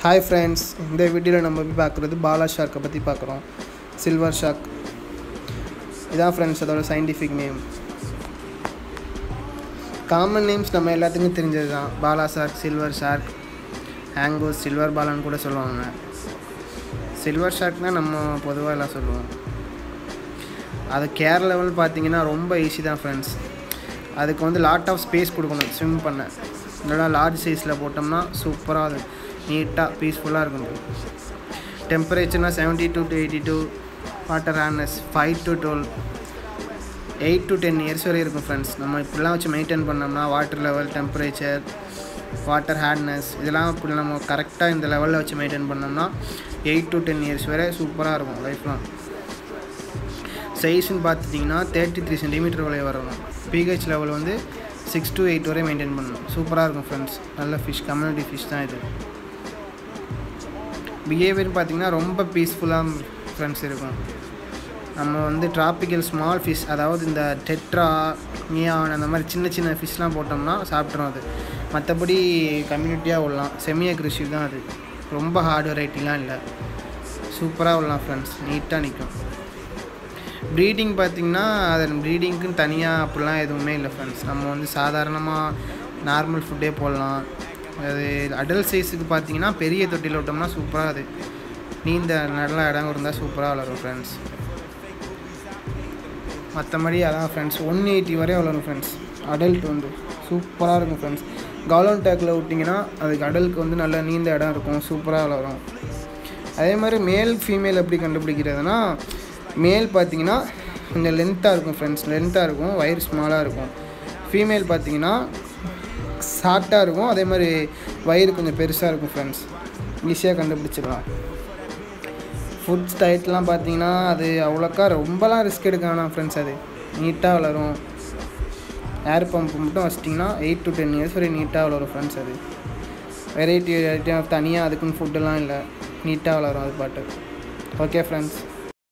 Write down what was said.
hi friends இந்த வீடியோவில் நம்ம போய் பார்க்குறது பாலா ஷார்க்கை பற்றி பார்க்குறோம் சில்வர் ஷார்க் இதான் ஃப்ரெண்ட்ஸ் அதோட சயின்டிஃபிக் நேம் காமன் நேம்ஸ் நம்ம எல்லாத்துக்கும் தெரிஞ்சது தான் பாலா ஷார்க் சில்வர் ஷார்க் ஹேங்கோஸ் சில்வர் பாலான்னு கூட சொல்லுவாங்க சில்வர் ஷார்க்னா நம்ம பொதுவாக எல்லாம் சொல்லுவோம் அது கேர் லெவல் பார்த்தீங்கன்னா ரொம்ப ஈஸி தான் ஃப்ரெண்ட்ஸ் அதுக்கு வந்து லாட் ஆஃப் ஸ்பேஸ் கொடுக்கணும் ஸ்விம் பண்ண இல்லைனா லார்ஜ் சைஸில் போட்டோம்னா சூப்பராக அது நீட்டாக பீஸ்ஃபுல்லாக இருக்கும் டெம்பரேச்சர்னா seventy two to eighty two water hardness five to twelve eight to ten years வரை இருக்கும் ஃப்ரெண்ட்ஸ் நம்ம இப்படிலாம் வச்சு மெயின்டைன் பண்ணோம்னா water level temperature water hardness இதெல்லாம் இப்படி நம்ம கரெக்டாக இந்த லெவலில் வச்சு மெயின்டைன் பண்ணோம்னா எயிட் டு டென் இயர்ஸ் வரை சூப்பராக இருக்கும் லைஃப்லாம் சைஸ்ன்னு பார்த்துட்டிங்கன்னா தேர்ட்டி த்ரீ சென்டிமீட்டர் வரை வரணும் பிஹெச் லெவல் வந்து சிக்ஸ் டு எயிட் வரை மெயின்டைன் பண்ணணும் சூப்பராக இருக்கும் ஃப்ரெண்ட்ஸ் நல்ல ஃபிஷ் கம்யூனிட்டி ஃபிஷ் தான் இது பிஹேவியர்னு பார்த்தீங்கன்னா ரொம்ப பீஸ்ஃபுல்லாக ஃப்ரெண்ட்ஸ் இருக்கும் நம்ம வந்து டிராபிக்கல் ஸ்மால் ஃபிஷ் அதாவது இந்த டெட்ரா மியான் அந்த மாதிரி சின்ன சின்ன ஃபிஷ்லாம் போட்டோம்னா சாப்பிட்றோம் அது மற்றபடி கம்யூனிட்டியாக விடலாம் செமி அக்ரெசிவ் தான் அது ரொம்ப ஹார்ட் வெரைட்டிலாம் இல்லை சூப்பராக விடலாம் ஃப்ரெண்ட்ஸ் நீட்டாக நிற்கும் ப்ரீடிங் பார்த்திங்கன்னா அது ப்ரீடிங்க்குன்னு தனியாக அப்படிலாம் எதுவுமே இல்லை ஃப்ரெண்ட்ஸ் நம்ம வந்து சாதாரணமாக நார்மல் ஃபுட்டே போடலாம் அது அடல்ட் சைஸுக்கு பார்த்தீங்கன்னா பெரிய தொட்டியில் விட்டோம்னா சூப்பராக அது நீந்த நல்ல இடம் இருந்தால் சூப்பராக வளரும் ஃப்ரெண்ட்ஸ் மற்றபடி அதான் ஃப்ரெண்ட்ஸ் ஒன் எயிட்டி வரை வளரும் ஃப்ரெண்ட்ஸ் அடல்ட் வந்து சூப்பராக இருக்கும் ஃப்ரெண்ட்ஸ் கவர்மெண்ட் டேக்கில் விட்டிங்கன்னா அதுக்கு அடல்ட்க்கு வந்து நல்ல நீந்த இடம் இருக்கும் சூப்பராக வளரும் அதே மாதிரி மேல் ஃபீமேல் எப்படி கண்டுபிடிக்கிறதுனா மேல் பார்த்தீங்கன்னா கொஞ்சம் லென்த்தாக இருக்கும் ஃப்ரெண்ட்ஸ் லென்த்தாக இருக்கும் வயிறு ஸ்மாலாக இருக்கும் ஃபீமேல் பார்த்தீங்கன்னா ஷார்ட்டாக இருக்கும் அதே மாதிரி வயிறு கொஞ்சம் பெருசாக இருக்கும் ஃப்ரெண்ட்ஸ் ஈஸியாக கண்டுபிடிச்சிடலாம் ஃபுட் டயட்லாம் பார்த்தீங்கன்னா அது அவ்வளோக்கா ரொம்பலாம் ரிஸ்க் எடுக்க வேணாம் ஃப்ரெண்ட்ஸ் அது நீட்டாக வளரும் ஏர் பம்ப் மட்டும் வச்சிட்டிங்கன்னா எயிட் டு டென் இயர்ஸ் வரை நீட்டாக வளரும் ஃப்ரெண்ட்ஸ் அது வெரைட்டி வெரைட்டி தனியாக அதுக்குன்னு ஃபுட்டெல்லாம் இல்லை நீட்டாக வளரும் அது பாட்டு ஓகே ஃப்ரெண்ட்ஸ்